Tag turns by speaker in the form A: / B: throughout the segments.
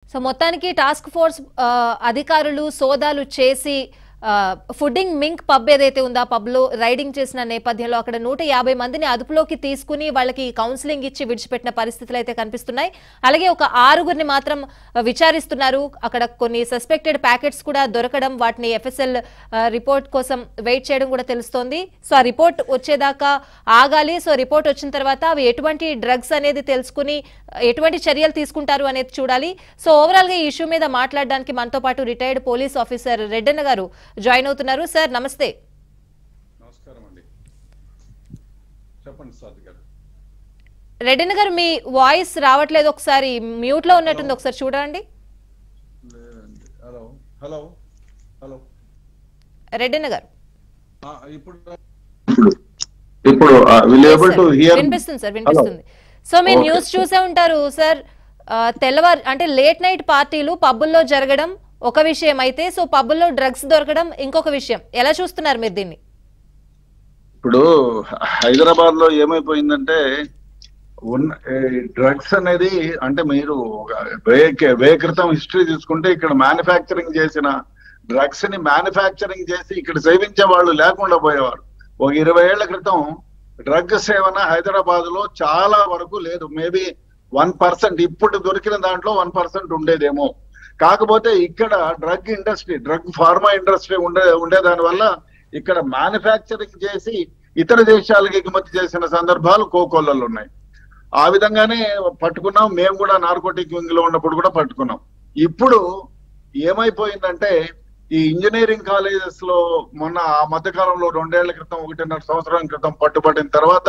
A: So మొత్తానికి task force ఆ, అధికారులు సోదాలు చేసి ఆ, ఫుడ్డింగ్ మింక్ పబ్ ఏదైతే ఉందో ఆ పబ్లో రైడింగ్ చేసిన నేపథ్యంలో అక్కడ నూట యాభై మందిని అదుపులోకి తీసుకుని వాళ్ళకి కౌన్సిలింగ్ ఇచ్చి విడిచిపెట్టిన పరిస్థితులు అయితే కనిపిస్తున్నాయి అలాగే ఒక ఆరుగురిని మాత్రం ఆ, విచారిస్తున్నారు అక్కడ కొన్ని సస్పెక్టెడ్ ప్యాకెట్స్ కూడా దొరకడం వాటిని ఎఫ్ఎస్ఎల్ రిపోర్ట్ కోసం వెయిట్ చేయడం కూడా తెలుస్తోంది సో ఆ రిపోర్ట్ వచ్చేదాకా ఆగాలి సో రిపోర్ట్ వచ్చిన తర్వాత అవి ఎటువంటి డ్రగ్స్ అనేది తెలుసుకుని ఆ, ఎటువంటి చర్యలు తీసుకుంటారు అనేది చూడాలి సో ఓవరాల్ గా ఈ ఇష్యూ మీద మాట్లాడడానికి మనతో పాటు రిటైర్డ్ పోలీస్ ఆఫీసర్ రెడ్డన్న గారు జాయిన్ అవుతున్నారు సార్ నమస్తే
B: నమస్కారం అండి చెప్పండి సాధు గారు
A: రెడ్డన్న గారు మీ వాయిస్ రావట్లేదు ఒకసారి మ్యూట్ లో ఉన్నట్టుంది ఒకసారి చూడండి
B: లేదండి హలో హలో హలో
A: రెడ్డన్న గారు
B: ఆ, ఇప్పుడు
C: ఇప్పుడు will
A: Yes,
C: able
A: sir.
C: To hear
A: వినిపిస్తుంది సార్ వినిపిస్తుంది సో మీరు
C: Okay.
A: న్యూస్ చూసే ఉంటారు సార్ ఆ, తెల్లవారు అంటే లేట్ నైట్ పార్టీలు పబ్బుల్లో జరగడం ఒక విషయం అయితే సో పబ్బుల్లో డ్రగ్స్ దొరకడం ఇంకొక విషయం ఎలా చూస్తున్నారు మీరు దీన్ని
C: ఇప్పుడు హైదరాబాద్ లో ఏమైపోయిందంటే ఉన్న డ్రగ్స్ అనేది అంటే మీరు ఒక వే వే క్రితం హిస్టరీ తీసుకుంటే ఇక్కడ మ్యానుఫ్యాక్చరింగ్ చేసిన డ్రగ్స్ ని మ్యానుఫ్యాక్చరింగ్ చేసి ఇక్కడ సేవించే వాళ్ళు లేకుండా పోయేవారు ఒక ఇరవై ఏళ్ల క్రితం డ్రగ్ సేవన హైదరాబాద్ లో చాలా వరకు లేదు మేబీ వన్ పర్సెంట్ ఇప్పుడు దొరికిన దాంట్లో వన్ పర్సెంట్ ఉండేదేమో కాకపోతే ఇక్కడ drug industry drug pharma industry ఉండే ఉండే దాని వల్ల ఇక్కడ మ్యానుఫ్యాక్చరింగ్ చేసి ఇతర దేశాలకు ఎగుమతి చేసిన సందర్భాలు కోకోలలో ఉన్నాయి ఆ విధంగానే పట్టుకున్నాం మేము కూడా నార్కోటిక్ వింగ్ లో ఉన్నప్పుడు కూడా పట్టుకున్నాం ఇప్పుడు ఏమైపోయిందంటే ఈ ఇంజనీరింగ్ కాలేజెస్ లో మొన్న ఆ మధ్యకాలంలో రెండేళ్ల క్రితం ఒకటిన్నర సంవత్సరం క్రితం పట్టుబడిన తర్వాత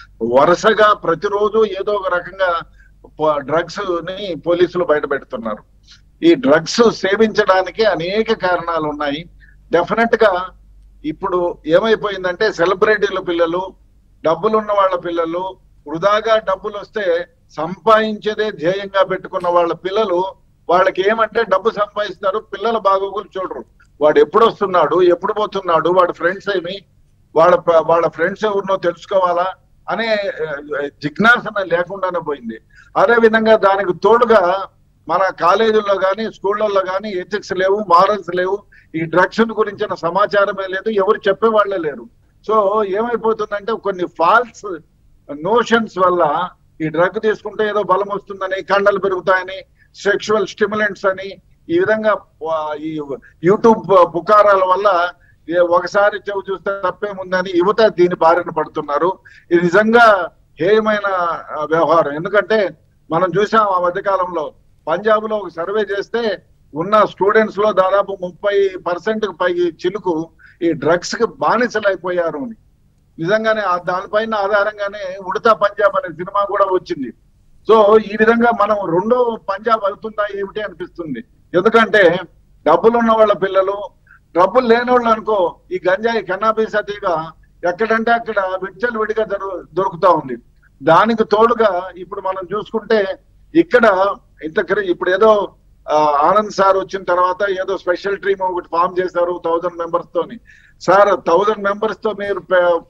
C: వరుసగా ప్రతిరోజు ఏదో ఒక రకంగా డ్రగ్స్ ని పోలీసులు బయట పెడుతున్నారు ఈ డ్రగ్స్ సేవించడానికి అనేక కారణాలు ఉన్నాయి డెఫినెట్ గా ఇప్పుడు ఏమైపోయిందంటే సెలబ్రిటీల పిల్లలు డబ్బులున్న వాళ్ళ పిల్లలు వృధాగా డబ్బులు వస్తే సంపాదించేదే ధ్యేయంగా పెట్టుకున్న వాళ్ళ పిల్లలు వాళ్ళకి ఏమంటే డబ్బు సంపాదిస్తారు పిల్లల బాగోగులు చూడరు వాడు ఎప్పుడు వస్తున్నాడు ఎప్పుడు పోతున్నాడు వాడి ఫ్రెండ్స్ ఏమి వాళ్ళ ప- వాళ్ళ ఫ్రెండ్స్ ఎవరినో తెలుసుకోవాలా అనే ఆ, జిజ్ఞాసన లేకుండానే పోయింది అదే విధంగా దానికి తోడుగా మన కాలేజీల్లో కానీ స్కూళ్ళల్లో కానీ ఎథిక్స్ లేవు మారల్స్ లేవు ఈ డ్రగ్స్ గురించిన సమాచారమే లేదు ఎవరు చెప్పేవాళ్లే లేరు సో ఏమైపోతుందంటే కొన్ని ఫాల్స్ నోషన్స్ వల్ల ఈ డ్రగ్ తీసుకుంటే ఏదో బలం వస్తుందని కండలు పెరుగుతాయని సెక్షువల్ స్టిమ్యులెంట్స్ అని ఈ విధంగా ఆ, ఈ యూట్యూబ్ పుకారాల వల్ల ఏ ఒకసారి చెవి చూస్తే తప్పేముందని యువత దీని బారిన పడుతున్నారు ఇది నిజంగా హేయమైన ఆ, వ్యవహారం ఎందుకంటే మనం చూసాం ఆ మధ్యకాలంలో పంజాబ్ లో ఒక సర్వే చేస్తే ఉన్న స్టూడెంట్స్ లో దాదాపు ముప్పై పర్సెంట్ పైకి చిలుకు ఈ డ్రగ్స్ కి బానిసలైపోయారు అని నిజంగానే ఆ దానిపైన ఆధారంగానే ఉడతా పంజాబ్ అనే సినిమా కూడా వచ్చింది సో ఈ విధంగా మనం రెండో పంజాబ్ అవుతుందా ఏమిటి అనిపిస్తుంది ఎందుకంటే డబ్బులు ఉన్న వాళ్ళ పిల్లలు డబ్బులు లేని వాళ్ళు అనుకో ఈ గంజాయి కన్నాబీస్ అతిగా ఎక్కడంటే అక్కడ విచ్చలు విడిగా దొరు- దొరుకుతా ఉంది దానికి తోడుగా ఇప్పుడు మనం చూసుకుంటే ఇక్కడ ఇంత క్రి- ఇప్పుడు ఏదో ఆ, ఆనంద్ సార్ వచ్చిన తర్వాత ఏదో స్పెషల్ టీమ్ ఒకటి ఫామ్ చేశారు థౌజండ్ మెంబర్స్ తోని సార్ థౌజండ్ మెంబర్స్ తో మీరు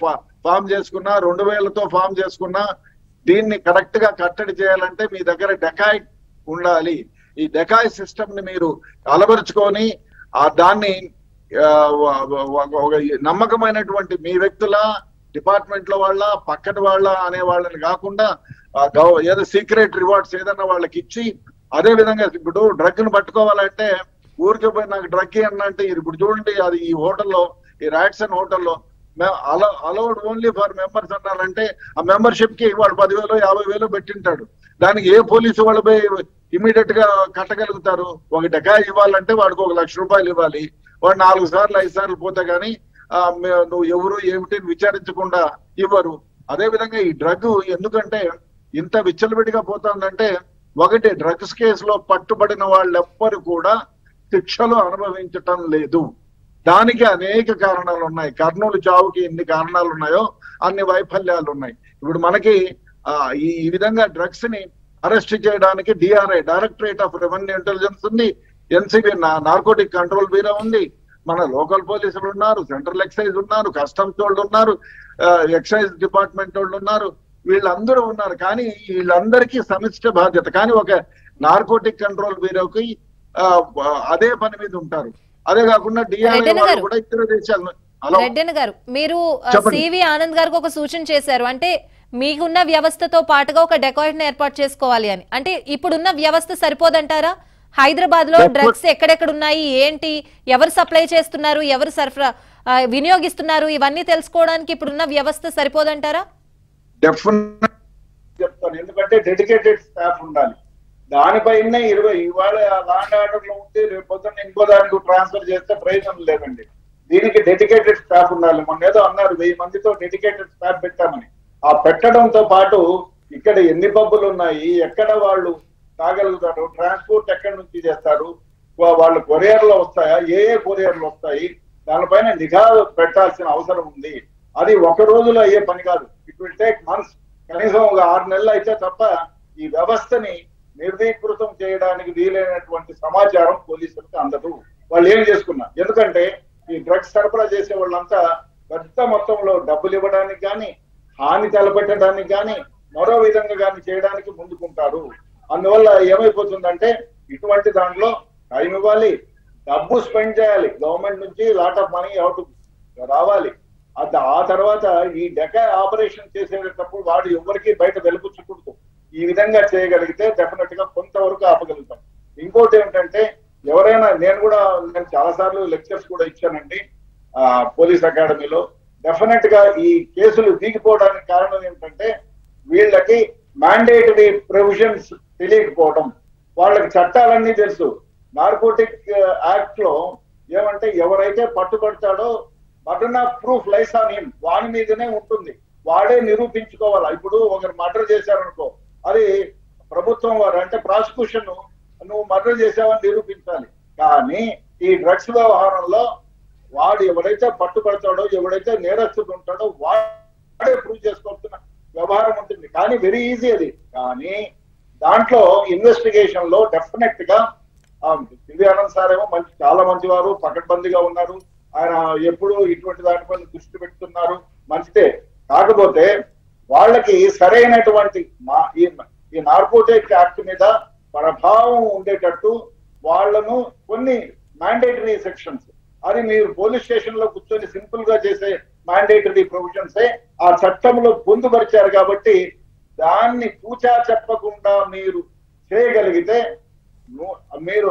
C: ఫామ్ చేసుకున్నా రెండు వేలతో ఫామ్ చేసుకున్నా దీన్ని కరెక్ట్ గా కట్టడి చేయాలంటే మీ దగ్గర డెకాయ్ ఉండాలి ఈ డెకాయ్ సిస్టమ్ ని మీరు అలవరుచుకొని ఆ దాన్ని ఆ, వ- వ- ఒక నమ్మకమైనటువంటి మీ వ్యక్తుల డిపార్ట్మెంట్ లో వాళ్ళ పక్కన వాళ్ళ అనే వాళ్ళని కాకుండా ఆ గవ- ఏదో సీక్రెట్ రివార్డ్స్ ఏదన్నా వాళ్ళకి ఇచ్చి అదే విధంగా ఇప్పుడు డ్రగ్ ను పట్టుకోవాలంటే ఊరికి పోయి నాకు డ్రగ్ అంటే ఇప్పుడు చూడండి అది ఈ హోటల్లో ఈ రాట్సన్ హోటల్లో allow allowed only for members అన్నారంటే ఆ మెంబర్షిప్ కి వాడు పదివేలు యాభై వేలు పెట్టింటాడు దానికి ఏ పోలీసు వాళ్ళు పోయి ఇమీడియట్ గా కట్టగలుగుతారు ఒక డెకా ఇవ్వాలంటే వాడికి ఒక లక్ష రూపాయలు ఇవ్వాలి వాడు నాలుగు సార్లు ఐదు సార్లు పోతే గానీ ఆ, మే- నువ్వు ఎవరు ఏమిటి అని విచారించకుండా ఇవ్వరు అదే విధంగా ఈ డ్రగ్ ఎందుకంటే ఇంత విచ్చలవిడిగా పోతుందంటే ఒకటి డ్రగ్స్ కేసులో పట్టుబడిన వాళ్ళెవ్వరు కూడా శిక్షలు అనుభవించటం లేదు దానికి అనేక కారణాలు ఉన్నాయి కర్నూలు చావుకి ఎన్ని కారణాలు ఉన్నాయో అన్ని వైఫల్యాలు ఉన్నాయి ఇప్పుడు మనకి ఆ, ఈ ఈ విధంగా డ్రగ్స్ ని అరెస్ట్ చేయడానికి DRI directorate of revenue intelligence ఉంది ఎన్సిబి నార్కోటిక్ కంట్రోల్ బ్యూరో ఉంది మన లోకల్ పోలీసులు ఉన్నారు సెంట్రల్ ఎక్సైజ్ ఉన్నారు కస్టమ్స్ వాళ్ళు ఉన్నారు ఎక్సైజ్ డిపార్ట్మెంట్ వాళ్ళు ఉన్నారు వీళ్ళందరూ ఉన్నారు కానీ వీళ్ళందరికీ సమిష్ట బాధ్యత కానీ ఒక నార్కోటిక్ కంట్రోల్ బ్యూరోకి ఆ, అదే పని మీద ఉంటారు అదే కాకుండా డిఆర్ఐ
A: రెడ్డన్న
C: వాళ్ళు
A: గారు.
C: కూడా ఇతర దేశాలు హలో
A: రెడ్డన్ గారు మీరు ఆ,
C: చెప్పండి.
A: సివి ఆనంద్ గారికి ఒక సూచన చేశారు అంటే మీకున్న వ్యవస్థతో పాటుగా ఒక డెకాయిట్ ఏర్పాటు చేసుకోవాలి అని అంటే ఇప్పుడున్న వ్యవస్థ సరిపోదంటారా హైదరాబాద్ లో
C: Definitely.
A: డ్రగ్స్ ఎక్కడెక్కడ ఉన్నాయి ఏంటి ఎవరు సప్లై చేస్తున్నారు ఎవరు సరఫరా ఆ, వినియోగిస్తున్నారు ఇవన్నీ తెలుసుకోవడానికి ఇప్పుడున్న వ్యవస్థ సరిపోదంటారా
C: డెఫినెట్ చెప్తాను ఎందుకంటే డెడికేటెడ్ స్టాఫ్ ఉండాలి దానిపైనే ఇరవై ఇవాళ లాండ్ ఆర్డర్ లో ఉంటే రేపు పొద్దున్న ఇంకో దానికి ట్రాన్స్ఫర్ చేస్తే ప్రయోజనం లేదండి దీనికి డెడికేటెడ్ స్టాఫ్ ఉండాలి మొన్న ఏదో అన్నారు వెయ్యి మందితో డెడికేటెడ్ స్టాఫ్ పెట్టామని ఆ పెట్టడంతో పాటు ఇక్కడ ఎన్ని పబ్బులు ఉన్నాయి ఎక్కడ వాళ్ళు తాగలుగుతారు ట్రాన్స్పోర్ట్ ఎక్కడి నుంచి చేస్తారు వా- వాళ్ళు కొరియర్ లో వస్తాయా ఏ ఏ కొరియర్లు వస్తాయి దానిపైన నిఘా పెట్టాల్సిన అవసరం ఉంది అది ఒక రోజులో అయ్యే పని కాదు ఇట్ విల్ టేక్ మంత్స్ కనీసం ఒక ఆరు నెలలు అయితే తప్ప ఈ వ్యవస్థని నిర్వీకృతం చేయడానికి వీలైనటువంటి సమాచారం పోలీసులకు అందదు వాళ్ళు ఏం చేసుకున్నారు ఎందుకంటే ఈ డ్రగ్స్ సరఫరా చేసే వాళ్ళంతా పెద్ద మొత్తంలో డబ్బులు ఇవ్వడానికి కానీ హాని తలపెట్టడానికి కానీ మరో విధంగా కానీ చేయడానికి ముందుకుంటారు అందువల్ల ఏమైపోతుందంటే ఇటువంటి దాంట్లో టైం ఇవ్వాలి డబ్బు స్పెండ్ చేయాలి గవర్నమెంట్ నుంచి లాట్ ఆఫ్ మనీ అవుట్ రావాలి అది ఆ తర్వాత ఈ డెక ఆపరేషన్ చేసేటప్పుడు వాడు ఎవరికి బయట వెలుపుచ్చకూడదు ఈ విధంగా చేయగలిగితే డెఫినెట్ గా కొంతవరకు ఆపగలుగుతాం ఇంకోటి ఏంటంటే ఎవరైనా నేను కూడా నేను చాలా సార్లు లెక్చర్స్ కూడా ఇచ్చానండి ఆ పోలీస్ అకాడమీలో డెఫినెట్ గా ఈ కేసులు దిగిపోవడానికి కారణం ఏంటంటే వీళ్ళకి మ్యాండేటరీ ప్రొవిజన్స్ తెలియకపోవడం వాళ్ళకి చట్టాలన్నీ తెలుసు నార్కోటిక్ యాక్ట్ లో ఏమంటే ఎవరైతే పట్టుబడతాడో burden of proof lies on him వాని మీదనే ఉంటుంది వాడే నిరూపించుకోవాలా ఇప్పుడు ఒకరు మర్డర్ చేశారనుకో అది ప్రభుత్వం వారు అంటే ప్రాసిక్యూషన్ నువ్వు మర్డర్ చేసావని నిరూపించాలి కానీ ఈ డ్రగ్స్ వ్యవహారంలో వాడు ఎవడైతే పట్టుబడతాడో ఎవడైతే నేరస్తుడు ఉంటాడో వాడే ప్రూవ్ చేసుకోవాల్సిన వ్యవహారం ఉంటుంది కానీ వెరీ ఈజీ అది కానీ దాంట్లో ఇన్వెస్టిగేషన్ లో డెఫినెట్ గా ఆ, సివి ఆనంద్ సార్ ఏమో మంచి చాలా మంచివారు పకడ్బందీగా ఉన్నారు ఆయన ఎప్పుడు ఇటువంటి దానిపైన దృష్టి పెడుతున్నారు మంచిదే కాకపోతే వాళ్ళకి సరైనటువంటి మా ఈ ఈ నార్కోటిక్ యాక్ట్ మీద ప్రభావం ఉండేటట్టు వాళ్ళను కొన్ని మ్యాండేటరీ సెక్షన్స్ అది మీరు పోలీస్ స్టేషన్ లో కూర్చొని సింపుల్ గా చేసే మ్యాండేటరీ ప్రొవిజన్స్ ఆ చట్టంలో పొందుపరిచారు కాబట్టి దాన్ని పూచా చెప్పకుండా మీరు చేయగలిగితే ను- మీరు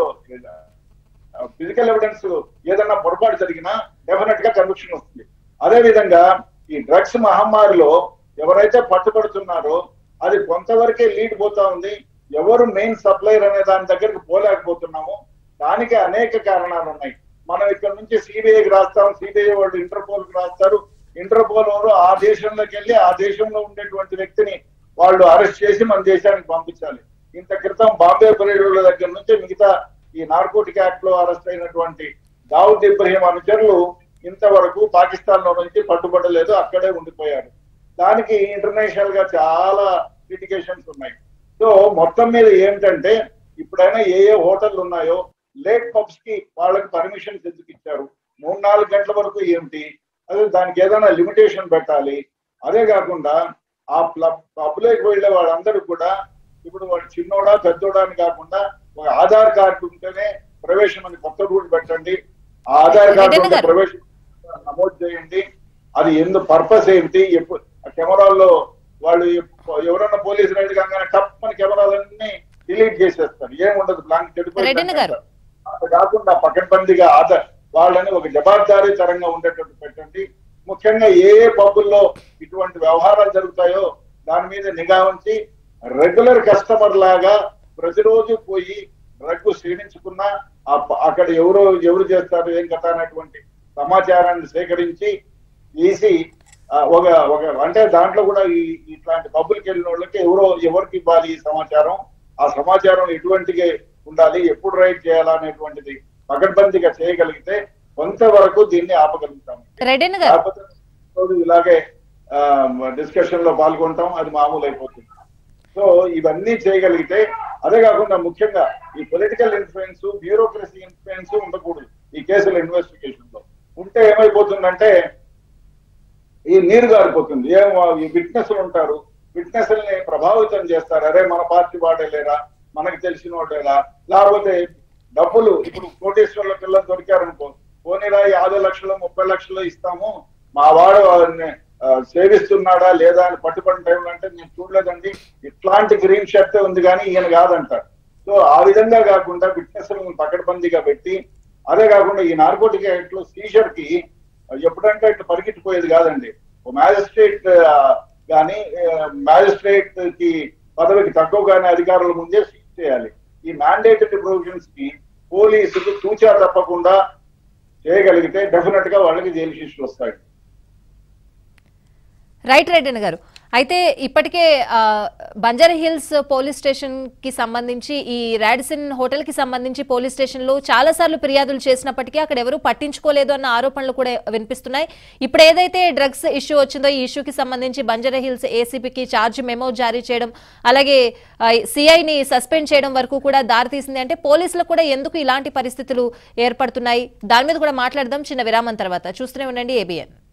C: ఫిజికల్ ఎవిడెన్స్ ఏదన్నా పొరపాటు జరిగినా డెఫినెట్ గా కన్విక్షన్ వస్తుంది అదే విధంగా ఈ డ్రగ్స్ మహమ్మారిలో ఎవరైతే పట్టుబడుతున్నారో అది కొంతవరకే లీడ్ పోతా ఉంది ఎవరు మెయిన్ సప్లైర్ అనే దాని దగ్గరికి పోలేకపోతున్నాము దానికి అనేక కారణాలు ఉన్నాయి మనం ఇక్కడ నుంచి సిబిఐకి రాస్తాం సిబిఐ వాళ్ళు ఇంటర్పోల్ కి రాస్తారు ఇంటర్పోల్ వారు ఆ దేశంలోకి వెళ్ళి ఆ దేశంలో ఉండేటువంటి వ్యక్తిని వాళ్ళు అరెస్ట్ చేసి మన దేశానికి పంపించాలి ఇంత క్రితం బాంబే పర్యటన దగ్గర నుంచి మిగతా ఈ నార్కోటిక్ యాక్ట్ లో అరెస్ట్ అయినటువంటి దావుద్ ఇబ్రహీం అనుచరులు ఇంతవరకు పాకిస్తాన్ లో నుంచి పట్టుబడలేదు అక్కడే ఉండిపోయారు దానికి ఇంటర్నేషనల్ గా చాలా లిటిగేషన్స్ ఉన్నాయి సో మొత్తం మీద ఏంటంటే ఇప్పుడైనా ఏ ఏ హోటల్ ఉన్నాయో లేట్ పబ్స్ కి వాళ్ళకి పర్మిషన్స్ ఎందుకు ఇచ్చారు మూడు నాలుగు గంటల వరకు ఏమిటి అదే దానికి ఏదైనా లిమిటేషన్ పెట్టాలి అదే కాకుండా ఆ పబ్ లోకి వెళ్ళే వాళ్ళందరూ కూడా ఇప్పుడు వాడు చిన్నోడా పెద్దోడా అని కాకుండా ఒక ఆధార్ కార్డు ఉంటేనే ప్రవేశం అని కొత్త రూల్ పెట్టండి ఆ ఆధార్ కార్డు
A: రెడ్డన్న
C: ఉంటే
A: గారు.
C: ప్రవేశం నమోదు చేయండి అది ఎందు పర్పస్ ఏంటి ఎప్పు- ఆ కెమెరాల్లో వాళ్ళు ఎప్పు- ఎవరన్నా పోలీసు రైడ్ కాగానే టప్ అని కెమెరాలన్నీ డిలీట్ చేసేస్తారు ఏముండదు బ్లాంక్
A: రెడ్డన్న గారు.
C: చెడిపోయి అది కాకుండా పకడ్బందీగా ఆధార్ వాళ్ళని ఒక జవాబారీ తరంగా ఉండేటట్టు పెట్టండి ముఖ్యంగా ఏ ఏ పబ్బుల్లో ఇటువంటి వ్యవహారాలు జరుగుతాయో దాని మీద నిఘా ఉంచి రెగ్యులర్ కస్టమర్ లాగా ప్రతిరోజు పోయి డ్రగ్ సేవించుకున్నా ఆ ప- అక్కడ ఎవరు ఎవరు చేస్తారు ఏం కథ అనేటువంటి సమాచారాన్ని సేకరించి తీసి ఆ, ఒక ఒక అంటే దాంట్లో కూడా ఈ ఇట్లాంటి పబ్బులకి వెళ్ళిన వాళ్ళకి ఎవరో ఎవరికి ఇవ్వాలి ఈ సమాచారం ఆ సమాచారం ఎటువంటిగా ఉండాలి ఎప్పుడు రైడ్ చేయాలనేటువంటిది పకడ్బందీగా చేయగలిగితే కొంతవరకు దీన్ని ఆపగలుగుతాం
A: రెడ్డన్ గారు
C: కాకపోతే రోజు ఇలాగే డిస్కషన్ లో పాల్గొంటాం అది మామూలు అయిపోతుంది సో ఇవన్నీ చేయగలిగితే అదే కాకుండా ముఖ్యంగా ఈ పొలిటికల్ ఇన్ఫ్లుయెన్స్ బ్యూరోక్రసీ ఇన్ఫ్లుయెన్స్ ఉండకూడదు ఈ కేసుల ఇన్వెస్టిగేషన్ లో ఉంటే ఏమైపోతుందంటే ఈ నీరు గారిపోతుంది ఏం ఈ విట్నెస్లు ఉంటారు విట్నెస్ ని ప్రభావితం చేస్తారు అరే మన పార్టీ వాడే లేరా మనకు తెలిసిన వాళ్ళేలా లేకపోతే డబ్బులు ఇప్పుడు కోటేశ్వర్ల పిల్లలు దొరికారనుకో పోనీరా యాభై లక్షలు ముప్పై లక్షలు ఇస్తాము మా వాడు వాడిని, ఆ, సేవిస్తున్నాడా లేదా అని పట్టుబడిన టైంలో అంటే నేను చూడలేదండి ఇట్లాంటి గ్రీన్ షర్ట్ ఉంది కానీ ఈయన కాదంటారు సో ఆ విధంగా కాకుండా ఫిట్నెస్ పకడ్బందీగా పెట్టి అదే కాకుండా ఈ నార్కోటిక్ యాక్ట్ లో సీజర్ కి ఎప్పుడంటే ఇట్లా పరిగెట్టిపోయేది కాదండి ఓ మ్యాజిస్ట్రేట్ కానీ మ్యాజిస్ట్రేట్ కి పదవికి తక్కువగానే అధికారుల ముందే సీజ్ చేయాలి ఈ మ్యాండేటరీ ప్రొవిజన్స్ కి పోలీసులు తూచా తప్పకుండా చేయగలిగితే డెఫినెట్ గా వాళ్ళకి జైలు శిక్షలు వస్తాయి
A: రైట్ రెడ్డి గారు అయితే ఇప్పటికే ఆ, బంజారా హిల్స్ పోలీస్ స్టేషన్ కి సంబంధించి ఈ రాడిసన్ హోటల్ కి సంబంధించి పోలీస్ స్టేషన్ లో చాలా సార్లు ఫిర్యాదులు చేసినప్పటికీ అక్కడ ఎవరు పట్టించుకోలేదు అన్న ఆరోపణలు కూడా వినిపిస్తున్నాయి ఇప్పుడు ఏదైతే డ్రగ్స్ ఇష్యూ వచ్చిందో ఈ ఇష్యూకి సంబంధించి బంజారా హిల్స్ ఏసీపీకి ఛార్జ్ మెమో జారీ చేయడం అలాగే సిఐని సస్పెండ్ చేయడం వరకు కూడా దారితీసింది అంటే పోలీసులకు కూడా ఎందుకు ఇలాంటి పరిస్థితులు ఏర్పడుతున్నాయి దాని మీద కూడా మాట్లాడదాం చిన్న విరామం తర్వాత చూస్తూనే ఉండండి ఏబిఎన్